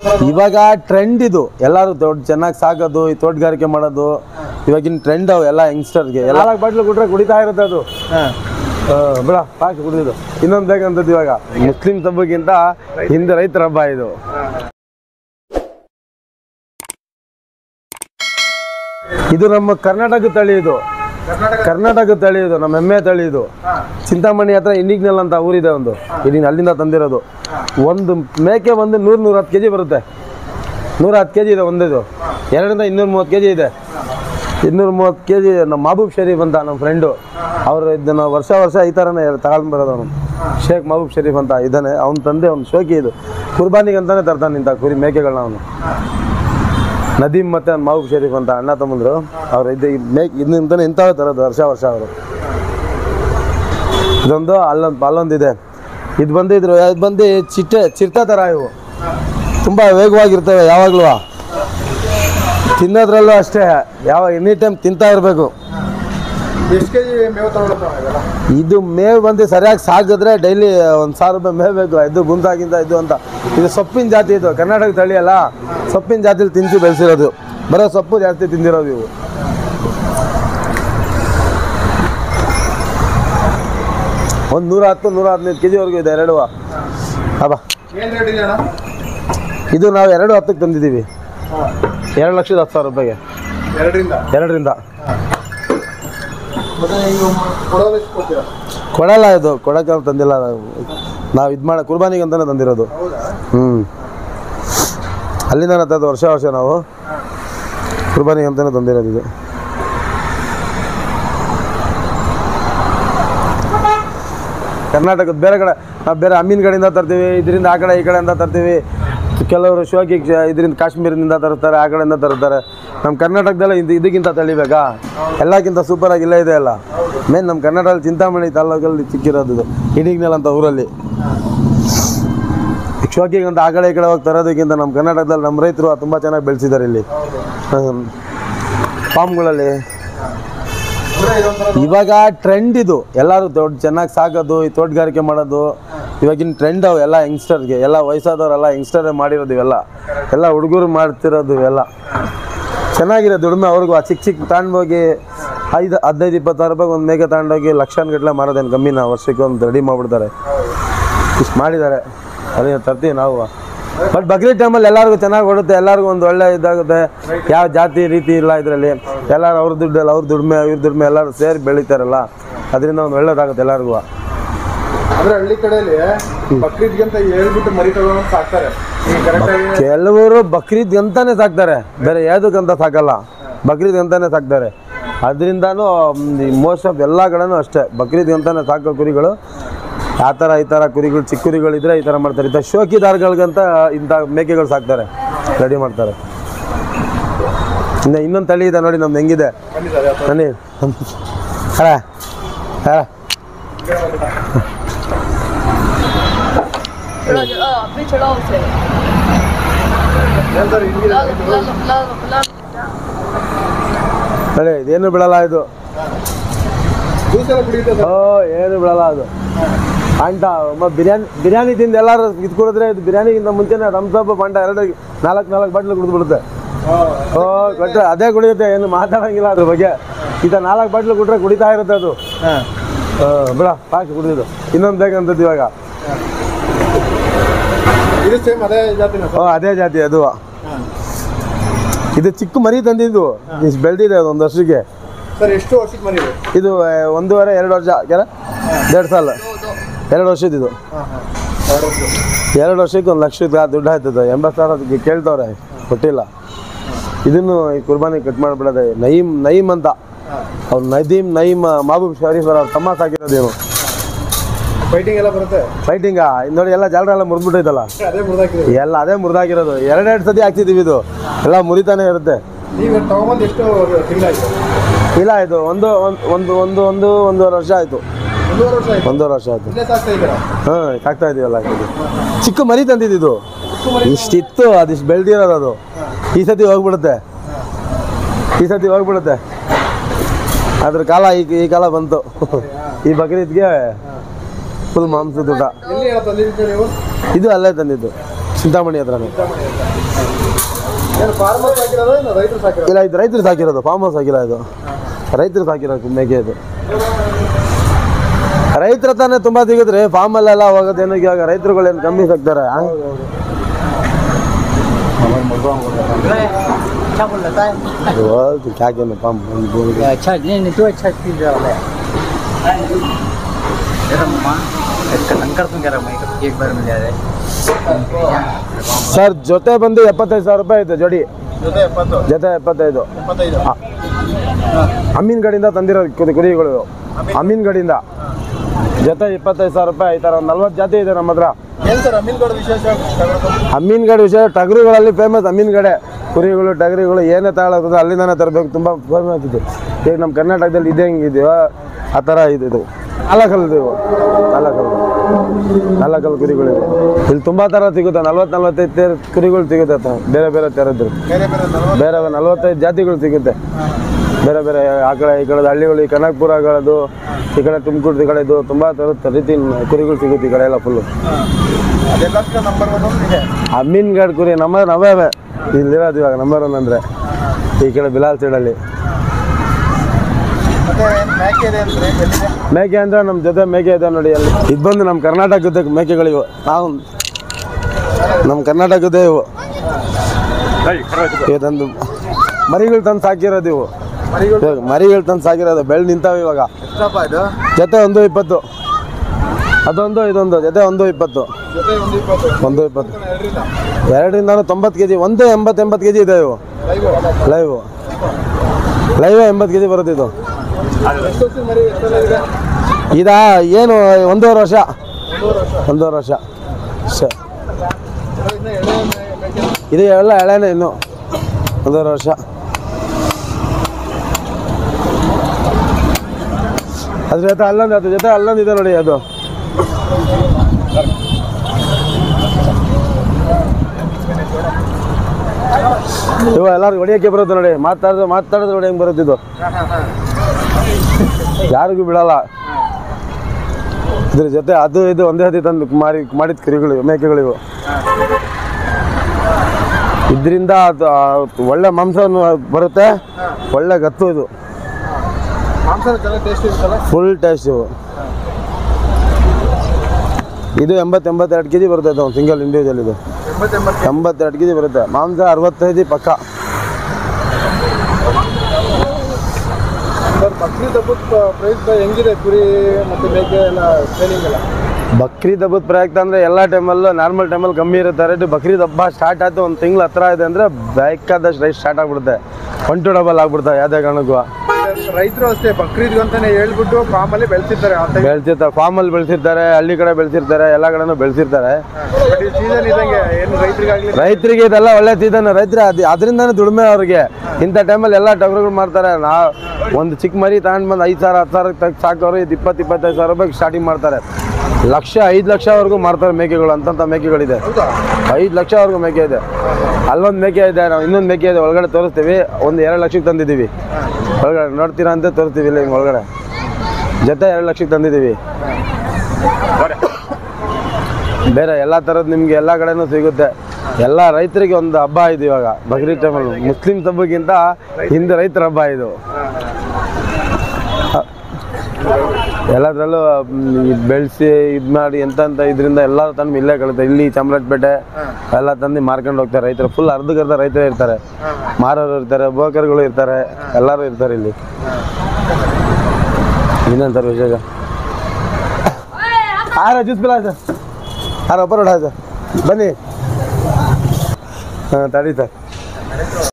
ಇವಾಗ ಟ್ರೆಂಡ್ ಇದು ಎಲ್ಲರೂ ದೊಡ್ಡ ಚೆನ್ನಾಗಿ ಸಾಕೋದು ಈ ತೋಟಗಾರಿಕೆ ಮಾಡೋದು ಇವಾಗಿನ ಟ್ರೆಂಡ್ ಅವು ಎಲ್ಲ ಯಂಗ್ಸ್ಟರ್ಗೆ ಎಲ್ಲ ಬಾಟ್ಲು ಕುಟ್ರೆ ಕುಡಿತಾ ಇರುತ್ತೆ ಅದು ಆ, ಬಿಡ ಸಾಕು ಕುಡಿದು ಇನ್ನೊಂದು ಬೇಕಂತದ್ದು ಇವಾಗ ಮುಸ್ಲಿಂ ಹಬ್ಬಕ್ಕಿಂತ ಹಿಂದೆ ರೈತರ ಹಬ್ಬ ಇದು ಇದು ನಮ್ಮ ಕರ್ನಾಟಕ ತಳಿ ಇದು ಕರ್ನಾಟಕ ತಳಿ ಇದು ನಮ್ಮ ಹೆಮ್ಮೆ ತಳಿ ಇದು ಚಿಂತಾಮಣಿ ಹತ್ರ ಇಂಡಿಗ್ನಲ್ ಅಂತ ಊರಿದೆ ಒಂದು ಇದೀನಿ ಅಲ್ಲಿಂದ ತಂದಿರೋದು ಒಂದು ಮೇಕೆ ಒಂದು ನೂರು ನೂರ ಹತ್ತು ಕೆ ಜಿ ಬರುತ್ತೆ ನೂರ ಹತ್ತು ಕೆ ಜಿ ಇದೆ ಒಂದಿದು ಎರಡರಿಂದ ಇನ್ನೂರ ಮೂವತ್ತು ಕೆ ಜಿ ಇದೆ ಇನ್ನೂರ ಮೂವತ್ತು ಕೆ ಜಿ ನಮ್ಮ ಮಹಬೂಬ್ ಶರೀಫ್ ಅಂತ ನಮ್ಮ ಫ್ರೆಂಡು ಅವರು ಇದನ್ನು ವರ್ಷ ವರ್ಷ ಈ ಥರನೇ ತಗೊಂಡ್ಬರೋದು ಅವನು ಶೇಖ್ ಮಹಬೂಬ್ ಶರೀಫ್ ಅಂತ ಇದ್ದಾನೆ ಅವ್ನ ತಂದೆ ಅವ್ನು ಶೋಕಿ ಇದು ಕುರ್ಬಾನಿಗೆ ಅಂತಾನೆ ತರ್ತಾನೆ ಇಂಥ ಕುರಿ ಮೇಕೆಗಳನ್ನ ಅವನು ನದೀಮ್ ಮತ್ತೆ ಅವ್ನ ಮಹಬೂಬ್ ಶರೀಫ್ ಅಂತ ಅಣ್ಣ ತಮ್ಮಂದ್ರು ಅವ್ರು ಇದು ಈ ಮೇಕ್ ಇದರಿಂದನೇ ಇಂಥವೇ ತರೋದು ವರ್ಷ ವರ್ಷ ಅವರು ಇದೊಂದು ಅಲ್ಲೊಂದು ಅಲ್ಲೊಂದಿದೆ ಇದು ಬಂದಿದ್ರು ಇದು ಬಂದು ಚಿಟ್ಟೆ ಚಿರತೆ ಥರ ಇವು ತುಂಬ ವೇಗವಾಗಿರ್ತವೆ ಯಾವಾಗಲೂ ತಿನ್ನೋದ್ರಲ್ಲೂ ಅಷ್ಟೇ ಯಾವ ಎನಿ ಟೈಮ್ ತಿಂತಾ ಇರಬೇಕು ಎಷ್ಟು ಕೆ ಜಿ ಮೇವು ತಗೊಳಪ್ಪ ಇವೆಲ್ಲ ಇದು ಮೇವು ಬಂದು ಸರಿಯಾಗಿ ಸಾಕಿದ್ರೆ ಡೈಲಿ ಒಂದು ಸಾವಿರ ರೂಪಾಯಿ ಮೇವು ಬೇಕು ಇದು ಗುಂತಾಗಿಂತ ಇದು ಅಂತ ಇದು ಸೊಪ್ಪಿನ ಜಾತಿ ಇದು ಕರ್ನಾಟಕ ತಳಿ ಅಲ್ಲ ಸೊಪ್ಪಿನ ಜಾತಿಲಿ ತಿಂದು ಬೆಳೆಸಿರೋದು ಬರೋ ಸೊಪ್ಪು ಜಾಸ್ತಿ ತಿಂದಿರೋದು ಇವು ಒಂದು ನೂರ ಹತ್ತು ನೂರ ಹದಿನೈದು ಕೆ ಜಿವರೆಗೂ ಇದೆ ಎರಡು ಅಬ್ಬಾ ಏನು ರೇಟ್ ಇದೆ ಅಣ್ಣ ಇದು ನಾವು ಎರಡು ಹತ್ತಕ್ಕೆ ತಂದಿದ್ದೀವಿ ಎರಡು ಲಕ್ಷದ ಹತ್ತು ಸಾವಿರ ರೂಪಾಯಿಗೆ ಎರಡರಿಂದ ಎರಡರಿಂದ ಮತ್ತೆ ನೀವು ಕೊಡೋದು ಎಷ್ಟು ಕೊಡ್ತೀರಾ ಕೊಡಲ್ಲ ಇದು ಕೊಡಕ್ಕೆ ತಂದಿಲ್ಲ ನಾವು ನಾವು ಇದು ಮಾಡ ಕುರ್ಬಾನಿಗೆ ಅಂತಾನೆ ತಂದಿರೋದು ಹೌದಾ ಹ್ಞೂ ಅಲ್ಲಿಂದ ತಂದು ವರ್ಷ ವರ್ಷ ನಾವು ಕುರ್ಬಾನಿಗೆ ಅಂತಾನೆ ತಂದಿರೋದು ಇದು ಕರ್ನಾಟಕದ ಬೇರೆ ಕಡೆ ನಾವು ಬೇರೆ ಅಮೀನ್ ಕಡೆಯಿಂದ ತರ್ತೀವಿ ಇದರಿಂದ ಆ ಕಡೆ ಈ ಕಡೆಯಿಂದ ತರ್ತೀವಿ ಕೆಲವರು ಶೋಕಿ ಇದರಿಂದ ಕಾಶ್ಮೀರದಿಂದ ತರ್ತಾರೆ ಆ ಕಡೆಯಿಂದ ತರ್ತಾರೆ ನಮ್ಮ ಕರ್ನಾಟಕದಲ್ಲ ಇದು ಇದಕ್ಕಿಂತ ತಳಿಬೇಕಾ ಎಲ್ಲಕ್ಕಿಂತ ಸೂಪರಾಗಿ ಇಲ್ಲೇ ಇದೆ ಅಲ್ಲ ಮೇನ್ ನಮ್ಮ ಕರ್ನಾಟಕದಲ್ಲಿ ಚಿಂತಾಮಣಿ ತಾಲೂಕಲ್ಲಿ ಸಿಕ್ಕಿರೋದು ಇದು ಹಿಡಿಗ್ನಲ್ ಅಂತ ಊರಲ್ಲಿ ಶೋಕಿಗೆ ಅಂತ ಆ ಕಡೆ ಈ ಕಡೆ ಹೋಗಿ ತರೋದಕ್ಕಿಂತ ನಮ್ಮ ಕರ್ನಾಟಕದಲ್ಲಿ ನಮ್ಮ ರೈತರು ತುಂಬ ಚೆನ್ನಾಗಿ ಬೆಳೆಸಿದ್ದಾರೆ ಇಲ್ಲಿ ಫಾರ್ಮ್ಗಳಲ್ಲಿ ಅಂದ್ರೆ ಇದೊಂಥರ ಇವಾಗ ಟ್ರೆಂಡ್ ಇದು ಎಲ್ಲರೂ ದೊಡ್ಡ ಚೆನ್ನಾಗಿ ಸಾಕೋದು ಈ ತೋಟಗಾರಿಕೆ ಮಾಡೋದು ಇವಾಗಿನ ಟ್ರೆಂಡ್ ಅವು ಎಲ್ಲ ಯಂಗ್ಸ್ಟರ್ಗೆ ಎಲ್ಲ ವಯಸ್ಸಾದವರೆಲ್ಲ ಯಂಗ್ಸ್ಟರೇ ಮಾಡಿರೋದು ಇವೆಲ್ಲ ಎಲ್ಲ ಹುಡುಗರು ಮಾಡ್ತಿರೋದು ಇವೆಲ್ಲ ಚೆನ್ನಾಗಿದೆ ದುಡಿಮೆ ಅವ್ರಿಗೂ ಆ ಚಿಕ್ಕ ಚಿಕ್ಕ ತಗೊಂಡೋಗಿ ಐದು ಹದಿನೈದು ಇಪ್ಪತ್ತಾರು ರೂಪಾಯಿಗೆ ಒಂದು ಮೇಕೆ ತಗೊಂಡೋಗಿ ಲಕ್ಷಾನ್ಗಟ್ಲೆ ಮಾರೋದೇನು ಕಮ್ಮಿನ ವರ್ಷಕ್ಕೆ ಒಂದು ರೆಡಿ ಮಾಡಿಬಿಡ್ತಾರೆ ಇಷ್ಟು ಮಾಡಿದ್ದಾರೆ ಅದೇ ತರ್ತೀವಿ ನಾವು ಬಟ್ ಬಕ್ರೀದ್ ಟೈಮಲ್ಲಿ ಎಲ್ಲರಿಗೂ ಚೆನ್ನಾಗಿ ಓಡುತ್ತೆ ಎಲ್ಲರಿಗೂ ಒಂದು ಒಳ್ಳೆ ಇದಾಗುತ್ತೆ ಯಾವ ಜಾತಿ ರೀತಿ ಇಲ್ಲ ಇದರಲ್ಲಿ ಎಲ್ಲರೂ ಅವ್ರ ದುಡ್ಡಲ್ಲ ಅವ್ರ ದುಡಿಮೆ ಇವ್ರ ದುಡಿಮೆ ಎಲ್ಲರೂ ಸೇರಿ ಬೆಳೀತಾರಲ್ಲ ಅದರಿಂದ ಒಂದು ಒಳ್ಳೇದಾಗುತ್ತೆ ಎಲ್ಲರಿಗೂ ಅಂದ್ರೆ ಹಳ್ಳಿ ಕಡೆಯಲ್ಲಿ ಬಕ್ರೀದ್ಗೆ ಅಂತ ಹೇಳ್ಬಿಟ್ಟು ಮರಿ ತಗೊಂಡು ಸಾಕ್ತಾರೆ ಈಗ ಕರೆಕ್ಟಾಗಿ ಕೆಲವರು ಬಕ್ರೀದ್ ಅಂತಾನೆ ಸಾಕ್ತಾರೆ ಬೇರೆ ಯಾವುದಕ್ಕಂತ ಸಾಕಲ್ಲ ಬಕ್ರೀದ್ ಅಂತಾನೆ ಸಾಕ್ತಾರೆ ಅದರಿಂದನೂ ಮೋಸ್ಟ್ ಆಫ್ ಎಲ್ಲ ಕಡೆನೂ ಅಷ್ಟೇ ಬಕ್ರೀದ್ ಅಂತಾನೆ ಸಾಕೋ ಕುರಿಗಳು ಆ ಥರ ಈ ಥರ ಕುರಿಗಳು ಚಿಕ್ಕ ಕುರಿಗಳಿದ್ರೆ ಈ ಥರ ಮಾಡ್ತಾರೆ ಇಂಥ ಶೋಕಿದಾರ್ಗಳಿಗಂತ ಇಂಥ ಮೇಕೆಗಳು ಸಾಕ್ತಾರೆ ರೆಡಿ ಮಾಡ್ತಾರೆ ಇನ್ನು ಇನ್ನೊಂದು ತಳಿ ಇದೆ ನೋಡಿ ನಮ್ದು ಹೆಂಗಿದೆ ಬಂದಿದ್ದಾರೆ ಬನ್ನಿ ಅರ ಅರ Cholo, uh, free cholo se. ಏನಂತಾರೆ ಹಿಂಗಿದೆ La, la, la, la, ನೋಡಿ ಇದೇನು ಬಿಡಲ್ಲ ಇದು ಜ್ಯೂಸ್ ಎಲ್ಲ ಕುಡಿಯುತ್ತೆ ಸರ್ ಓ ಏನು ಬಿಡಲ್ಲ ಅದು ಪಾಂಟ ಒಮ್ಮ ಬಿರಿಯಾನಿ ಬಿರಿಯಾನಿ ತಿಂದು ಎಲ್ಲರೂ ಇದು ಕುಡಿದ್ರೆ ಇದು ಬಿರಿಯಾನಿಗಿಂತ ಮುಂಚೆನೆ ರಂಸಪ್ ಪಾಂಟ ಎರಡು ನಾಲ್ಕು ನಾಲ್ಕು ಬಾಟ್ಲು ಕುಡಿದು ಬಿಡುತ್ತೆ ಓ ಕೊಟ್ಟರೆ ಅದೇ ಕುಡಿಯುತ್ತೆ ಏನು ಮಾತಾಡಂಗಿಲ್ಲ ಅದ್ರ ಬಗ್ಗೆ ಈತ ನಾಲ್ಕು ಬಾಟ್ಲು ಕುಟ್ರೆ ಕುಡಿತಾ ಇರುತ್ತೆ ಅದು ಹಾಂ ಆ, ಬಿಡ ಸಾಕು ಕುಡಿಯೋದು ಇನ್ನೊಂದು ಬೇಕಂತದ್ದು ಇವಾಗ ಇದು ಸೇಮ್ ಅದೇ ಜಾತಿನ ಓ ಅದೇ ಜಾತಿ ಅದು ಇದು ಚಿಕ್ಕ ಮರಿ ತಂದಿದ್ದು ಇಷ್ಟು ಬೆಳೆದಿದೆ ಅದು ಒಂದು ವರ್ಷಕ್ಕೆ ಸರ್ ಎಷ್ಟು ವರ್ಷಕ್ಕೆ ಮರಿ ಇದು? ಇದು ಆ, ಒಂದೂವರೆ ಎರಡು ವರ್ಷ ಕೆಲ ಎರಡು ಸಾಲ ಎರಡು ವರ್ಷದ ಇದು ಹಾಂ ಹಾಂ ಎರಡು ವರ್ಷ ಎರಡು ವರ್ಷಕ್ಕೆ ಒಂದು ಲಕ್ಷದ ದುಡ್ಡು ಆಯ್ತದ ಎಂಬತ್ತು ಸಾವಿರ ಅದಕ್ಕೆ ಕೇಳ್ತವ್ರೆ ಕೊಟ್ಟಿಲ್ಲ ಇದನ್ನು ಈ ಕುರ್ಬಾನಿ ಕಟ್ ಮಾಡಿಬಿಡೋದೆ ನಯೀಮ್ ನಯೀಮ್ ಅಂತ ಅವ್ರು ನದೀಮ್ ನಯೀಮ್ ಮಹಬೂಬ್ ಶರೀಫ್ ಅವ್ರ ತಮ್ಮ ಸಾಕಿರೋದು ಏನು ಫೈಟಿಂಗ್ ಎಲ್ಲ ಬರುತ್ತೆ ಫೈಟಿಂಗ ನೋಡಿ ಎಲ್ಲ ಜಾಲರೆಲ್ಲ ಮುರಿದ್ಬಿಟ್ಟೈತಲ್ಲ ಅದೇ ಮುರಿದಾಕಿದೆ ಎಲ್ಲ ಅದೇ ಮುರಿದಾಗಿರೋದು ಎರಡೆರಡು ಸತಿ ಹಾಕ್ತಿದ್ದೀವಿ ಇದು ಎಲ್ಲ ಮುರಿತಾನೆ ಇರುತ್ತೆ ನೀವು ತಗೊಂಬಂದು ಎಷ್ಟು ತಿಂಗಳಾಯ್ತು ಇಲ್ಲ ಇದು ಒಂದು ಒಂದು ಒಂದು ಒಂದು ಒಂದು ಒಂದೂವರೆ ವರ್ಷ ಆಯಿತು ಒಂದೂವರೆ ವರ್ಷ ಆಯ್ತು ಒಂದೂವರೆ ವರ್ಷ ಆಯಿತು ಇಲ್ಲೇ ಸಾಕ್ತಾ ಇದ್ದೀರಾ ಹಾಂ ಸಾಕ್ತಾ ಇದೀವಲ್ಲ ಇದು ಚಿಕ್ಕ ಮರಿ ತಂದಿದ್ದು ಇಷ್ಟಿತ್ತು ಅದಿಷ್ಟು ಬೆಳೆದಿರೋದು ಅದು ಈ ಸತಿ ಹೋಗ್ಬಿಡುತ್ತೆ ಈ ಸತಿ ಹೋಗ್ಬಿಡುತ್ತೆ ಅದ್ರ ಕಾಲ ಈ ಈ ಕಾಲ ಬಂತು ಈ ಬಕ್ರೀದ್ಗೆ ಫುಲ್ ಮಾಂಸದ ಊಟ ಎಲ್ಲಿ ಎಲ್ಲ ತಂದಿದ್ದೀರಿ ನೀವು ಇದು ಅಲ್ಲೇ ತಂದಿದ್ದು ಚಿಂತಾಮಣಿ ಹತ್ರನೇ ಏನು ಫಾರ್ಮರ್ ಸಾಕಿರೋದು ಏನು ರೈತರು ಸಾಕಿರೋದು ಇಲ್ಲ ಇದು ರೈತರು ಸಾಕಿರೋದು ಫಾರ್ಮ್ ಹೌಸ್ ಆಗಿಲ್ಲ ಇದು ರೈತರು ಸಾಕಿರೋದು ಮೇಕೆ ಇದು ರೈತರ ತಾನೇ ತುಂಬ ಸಿಗುತ್ತೆ ರೀ ಫಾರ್ಮಲ್ಲೆಲ್ಲ ಹೋಗೋದು ಏನಕ್ಕೆ ಇವಾಗ ರೈತರುಗಳೇನು ಕಮ್ಮಿ ಸಿಗ್ತಾರೆ ಆ? अच्छा बोल रहा है ಇದು ಹೋಗ್ತು, ಕ್ಯಾಕೇನು ಫಾರ್ಮ್ अच्छा नहीं नहीं तू अच्छा फील रहा है मम्मा इसका लंकर तुम कह रहा मैं एक बार मिल जाए ಸರ್ ಜೊತೆ ಬಂದು ಎಪ್ಪತ್ತೈದು ಸಾವಿರ ರೂಪಾಯಿ ಐತೆ ಜೋಡಿ ಜೊತೆ ಎಪ್ಪತ್ತು ಜೊತೆ ಎಪ್ಪತ್ತೈದು ಎಪ್ಪತ್ತೈದು ಅಮೀನ್ ಗಡಿಯಿಂದ ತಂದಿರೋ ಕುರಿ ಕುರಿಗಳು ಇವು. ಅಮೀನ್ ಗಡಿಯಿಂದ ಜೊತೆ ಇಪ್ಪತ್ತೈದು ಸಾವಿರ ರೂಪಾಯಿ ಈ ಥರ ಒಂದು ನಲ್ವತ್ತು ಜಾತಿ ಇದೆ ನಮ್ಮ ಹತ್ರ ಏನು ಸರ್ ಅಮೀನ್ಗೌಡ ವಿಶೇಷ ತಗೊಳ್ಬೋದು ಅಮೀನ್ಗಡೆ ವಿಷಯ ಟಗರುಗಳಲ್ಲಿ ಫೇಮಸ್ ಅಮೀನ್ಗಡೆ ಕುರಿಗಳು ಟಗರುಗಳು ಏನೇ ತಗೊಳ್ಳೋದು ಅಲ್ಲಿಂದನೇ ತರಬೇಕು ತುಂಬ ಫೇಮಸ್ ಇದು ಈಗ ನಮ್ಮ ಕರ್ನಾಟಕದಲ್ಲಿ ಇದೆ ಹೆಂಗಿದೆಯೋ ಆ ಥರ ಇದು ಇದು ನಾಲ್ಕಲ್ದು ಇವು ನಾಲ್ಕಲ್ಲು ನಾಲ್ಕಲ್ಲು ಕುರಿಗಳು ಇವು. ಇಲ್ಲಿ ತುಂಬ ಥರ ಸಿಗುತ್ತೆ ನಲ್ವತ್ತು ನಲ್ವತ್ತೈದು ತೇರ್ ಕುರಿಗಳು ಸಿಗುತ್ತೆ ತ- ಬೇರೆ ಬೇರೆ ಥರದ್ದು ಬೇರೆ ಬೇರೆ ನಲ್ವತ್ತು ಬೇರೆ ನಲ್ವತ್ತೈದು ಜಾತಿಗಳು ಸಿಗುತ್ತೆ ಬೇರೆ ಬೇರೆ ಆ ಕಡೆ ಈ ಕಡೆ ಹಳ್ಳಿಗಳು ಈ ಕನಕಪುರಗಳದು ಈ ಕಡೆ ತುಮಕೂರು ಈ ಕಡೆದು ತುಂಬ ಥರದ ರೀತಿ ಕುರಿಗಳು ಸಿಗುತ್ತೆ ಈ ಕಡೆ ಎಲ್ಲ ಫುಲ್ಲು ಅದೆಲ್ಲದಕ್ಕೆ ನಂಬರ್ ಒನ್ ಇದೆ ಅಮೀನ್ಗಡ್ ಕುರಿ ನಮ್ಮ ನವೇ ಅವೇ ಇಲ್ಲಿರೋದು ಇವಾಗ ನಂಬರ್ ಒನ್ ಅಂದರೆ ಈ ಕಡೆ ಬಿಲಾಲ್ ಸೈಡಲ್ಲಿ ಮತ್ತೆ ಏನು ಮೇಕೆ ಇದೆ ಅಂದ್ರೆ ಎಲ್ಲಿದೆ ಮೇಕೆ ಅಂದರೆ ನಮ್ಮ ಜೊತೆ ಮೇಕೆ ಇದೆ ನೋಡಿ ಅಲ್ಲಿ ಇದು ಬಂದು ನಮ್ಮ ಕರ್ನಾಟಕದ ಮೇಕೆಗಳಿವು ನಾವು ನಮ್ಮ ಕರ್ನಾಟಕದ ಇವು ತಂದು ಮರಿಗಳು ತಂದು ಸಾಕಿರೋದು ಇವು ಮರಿಗಳು ಇವಾಗ ಮರಿಗಳು ತಂದು ಸಾಕಿರೋದು ಬೆಳೆ ನಿಂತಾವೆ ಇವಾಗ ಎಷ್ಟಪ್ಪ ಇದು ಜೊತೆ ಒಂದು ಇಪ್ಪತ್ತು ಅದೊಂದು ಇದೊಂದು ಜೊತೆ ಒಂದು ಇಪ್ಪತ್ತು ಜೊತೆ ಒಂದು ಇಪ್ಪತ್ತು ಒಂದು ಇಪ್ಪತ್ತು ಎರಡರಿಂದ ಎರಡರಿಂದ ತೊಂಬತ್ತು ಕೆ ಜಿ ಒಂದು ಎಂಬತ್ತು ಎಂಬತ್ತು ಕೆ ಜಿ ಇದೆ ಇವು ಲೈವ್ ಲೈವ್ ಲೈವ್ ಎಂಬತ್ತು ಕೆ ಜಿ ಬರುತ್ತೆ ಇದು ಎಷ್ಟು ವರ್ಷದ ಮರಿ ಎಷ್ಟೆಲ್ಲ ಇದೆ ಇದಾ ಏನು ಒಂದೂವರೆ ವರ್ಷ ಮೂರು ವರ್ಷ ಒಂದೂವರೆ ವರ್ಷ ಅಷ್ಟೇ ಇನ್ನು ಎಳೆ ಮೇ- ಮೇಕೆ ಇದು ಎಲ್ಲ ಎಳೆನೇ ಇನ್ನು ಒಂದೂವರೆ ವರ್ಷ ಅದ್ರ ಜೊತೆ ಅಲ್ಲೊಂದು ಅದ್ರ ಜೊತೆ ಅಲ್ಲೊಂದು ಇದೆ ನೋಡಿ ಅದು ಇವ ಎಲ್ಲರಿಗೂ ಹೊಡಿಯೋಕ್ಕೆ ಬರುತ್ತೆ ನೋಡಿ ಮಾತಾಡಿದ್ರೆ ಮಾತಾಡಿದ್ರೆ ಹೊಡಿಯಂಗೆ ಬರುತ್ತಿದ್ದು ಯಾರಿಗೂ ಬಿಡಲ್ಲ ಇದ್ರ ಜೊತೆ ಅದು ಇದು ಒಂದೇ ಸತಿ ತಂದು ಮಾರಿ ಮಾಡಿದ ಕರಿಗಳು ಮೇಕೆಗಳಿವು ಇದರಿಂದ ಅದು ಆ, ಒಳ್ಳೆ ಮಾಂಸವನ್ನು ಬರುತ್ತೆ ಒಳ್ಳೆ ಗತ್ತು ಇದು ಮಾಂಸ ಚೆನ್ನಾಗಿ ಟೇಸ್ಟ್ ಇರುತ್ತಲ್ಲ ಫುಲ್ ಟೇಸ್ಟ್ ಇವು ಇದು ಎಂಬತ್ತು ಎಂಬತ್ತೆರಡು ಕೆ ಜಿ ಬರುತ್ತೆ ಇದು ಒಂದು ಸಿಂಗಲ್ ಇಂಡಿವಿಜುವಲ್ ಇದು ಎಂಬತ್ತೆಂಬತ್ತು ಎಂಬತ್ತೆರಡು ಕೆ ಜಿ ಬರುತ್ತೆ ಮಾಂಸ ಅರವತ್ತೈದು ಪಕ್ಕ ಸರ್ ಬಕ್ರೀದ್ ಹಬ್ಬದ ಪ್ರಯುಕ್ತ ಹೆಂಗಿದೆ ಕುರಿ ಮತ್ತು ಮೇಕೆ ಎಲ್ಲ ಟ್ರೈನಿಂಗ್ ಎಲ್ಲ ಬಕ್ರೀದ್ ಹಬ್ಬದ ಪ್ರಯುಕ್ತ ಅಂದರೆ ಎಲ್ಲ ಟೈಮಲ್ಲೂ ನಾರ್ಮಲ್ ಟೈಮಲ್ಲಿ ಕಮ್ಮಿ ಇರುತ್ತೆ ರೇಟ್ ಬಕ್ರೀದ್ ಹಬ್ಬ ಸ್ಟಾರ್ಟ್ ಆಯ್ತು ಒಂದು ತಿಂಗಳು ಹತ್ರ ಇದೆ ಅಂದರೆ ಬೇಕಾದಷ್ಟು ರೈಸ್ ಸ್ಟಾರ್ಟ್ ಆಗ್ಬಿಡುತ್ತೆ ಒನ್ ಟು ಡಬಲ್ ಆಗ್ಬಿಡ್ತಾವೆ ಯಾವುದೇ ಕಾರಣಕ್ಕೂ ರೈತರು ಅಷ್ಟೇ ಬಕ್ರೀದ್ಗೆ ಅಂತಾನೆ ಹೇಳ್ಬಿಟ್ಟು ಫಾರ್ಮಲ್ಲಿ ಬೆಳೆಸಿರ್ತಾರೆ ಆ ಟೈಮ್ ಬೆಳೆಸಿರ್ತಾರೆ ಫಾರ್ಮಲ್ಲಿ ಬೆಳೆಸಿರ್ತಾರೆ ಹಳ್ಳಿ ಕಡೆ ಬೆಳೆಸಿರ್ತಾರೆ ಎಲ್ಲ ಕಡೆನೂ ಬೆಳೆಸಿರ್ತಾರೆ ಬಟ್ ಈ ಸೀಸನ್ ಇದ್ದಂಗೆ ಏನು ರೈತರಿಗಾಗಲಿ ರೈತರಿಗೆ ಇದೆಲ್ಲ ಒಳ್ಳೆ ಸೀಸನ್ ರೈತರು ಅದು ಅದರಿಂದನೇ ದುಡಿಮೆ ಅವ್ರಿಗೆ ಇಂಥ ಟೈಮಲ್ಲಿ ಎಲ್ಲ ಟಗರುಗಳು ಮಾಡ್ತಾರೆ ನಾ ಒಂದು ಚಿಕ್ಕ ಮರಿ ತಗೊಂಡು ಬಂದು ಐದು ಸಾವಿರ ಹತ್ತು ಸಾವಿರ ತಗ ಸಾಕೋರು ಇದು ಇಪ್ಪತ್ತು ಇಪ್ಪತ್ತೈದು ಸಾವಿರ ರೂಪಾಯಿ ಸ್ಟಾರ್ಟಿಂಗ್ ಮಾಡ್ತಾರೆ ಲಕ್ಷ ಐದು ಲಕ್ಷವರೆಗೂ ಮಾಡ್ತಾರೆ ಮೇಕೆಗಳು ಅಂತಂಥ ಮೇಕೆಗಳಿದೆ ಹೌದಾ ಐದು ಲಕ್ಷವರೆಗೂ ಮೇಕೆ ಇದೆ ಅಲ್ಲೊಂದು ಮೇಕೆ ಇದೆ ನಾವು ಇನ್ನೊಂದು ಮೇಕೆ ಇದೆ ಒಳಗಡೆ ತೋರಿಸ್ತೀವಿ ಒಂದು ಎರಡು ಲಕ್ಷಕ್ಕೆ ತಂದಿದ್ದೀವಿ ಒಳಗಡೆ ನೋಡ್ತೀರಾ ಅಂತ ತೋರಿಸ್ತೀವಿ ಇಲ್ಲ ಹಿಂಗೆ ಒಳಗಡೆ ಜೊತೆ ಎರಡು ಲಕ್ಷಕ್ಕೆ ತಂದಿದ್ದೀವಿ ಬೇರೆ ಎಲ್ಲ ಥರದ್ದು ನಿಮಗೆ ಎಲ್ಲ ಕಡೆನೂ ಸಿಗುತ್ತೆ ಎಲ್ಲ ರೈತರಿಗೆ ಒಂದು ಹಬ್ಬ ಇದು ಇವಾಗ ಬಕ್ರೀದ್ ಟೈಮಲ್ಲಿ ಮುಸ್ಲಿಂ ಹಬ್ಬಕ್ಕಿಂತ ಹಿಂದೆ ರೈತರ ಹಬ್ಬ ಇದು ಎಲ್ಲದರಲ್ಲೂ ಬೆಳೆಸಿ ಇದು ಮಾಡಿ ಎಂತಂತ ಇದರಿಂದ ಎಲ್ಲ ತಂದು ಇಲ್ಲೇ ಕಳುತ್ತೆ ಇಲ್ಲಿ ಚಾಮರಾಜಪೇಟೆ ಎಲ್ಲ ತಂದು ಮಾರ್ಕೊಂಡು ಹೋಗ್ತಾರೆ ರೈತರು ಫುಲ್ ಅರ್ಧಕ್ಕರ್ಧ ರೈತರೇ ಇರ್ತಾರೆ ಮಾರೋರು ಇರ್ತಾರೆ ಬೋಕರ್ಗಳು ಇರ್ತಾರೆ ಎಲ್ಲರೂ ಇರ್ತಾರೆ ಇಲ್ಲಿ ಇನ್ನೇನು ಸರ್ ವಿಶೇಷ ಆರ ಜ್ಯೂಸ್ ಬಿಲ ಸರ್ ಆರ ಒಬ್ಬರು ಸರ್ ಬನ್ನಿ ಹಾಂ ತಡಿ ಸರ್